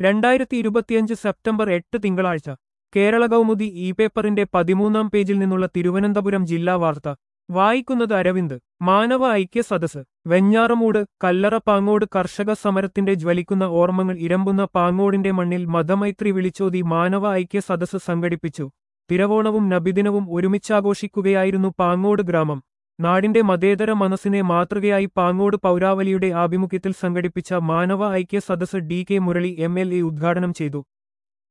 രണ്ടായിരത്തി ഇരുപത്തിയഞ്ച് സെപ്റ്റംബർ എട്ട് തിങ്കളാഴ്ച കേരള കൗമുദി ഇ പേപ്പറിന്റെ പതിമൂന്നാം പേജിൽ നിന്നുള്ള തിരുവനന്തപുരം ജില്ലാ വാർത്ത വായിക്കുന്നത് അരവിന്ദ് മാനവ ഐക്യ സദസ് വെഞ്ഞാറമൂട് കല്ലറ പാങ്ങോട് കർഷക സമരത്തിന്റെ ജ്വലിക്കുന്ന ഓർമ്മകൾ ഇരമ്പുന്ന പാങ്ങോടിന്റെ മണ്ണിൽ മതമൈത്രി വിളിച്ചോതി മാനവ ഐക്യ സദസ് സംഘടിപ്പിച്ചു തിരവോണവും നബിദിനവും ഒരുമിച്ചാഘോഷിക്കുകയായിരുന്നു പാങ്ങോട് ഗ്രാമം നാടിന്റെ മതേതര മനസ്സിനെ മാതൃകയായി പാങ്ങോട് പൗരാവലിയുടെ ആഭിമുഖ്യത്തിൽ സംഘടിപ്പിച്ച മാനവ ഐക്യ സദസ് D K Murali M L A ഉദ്ഘാടനം ചെയ്തു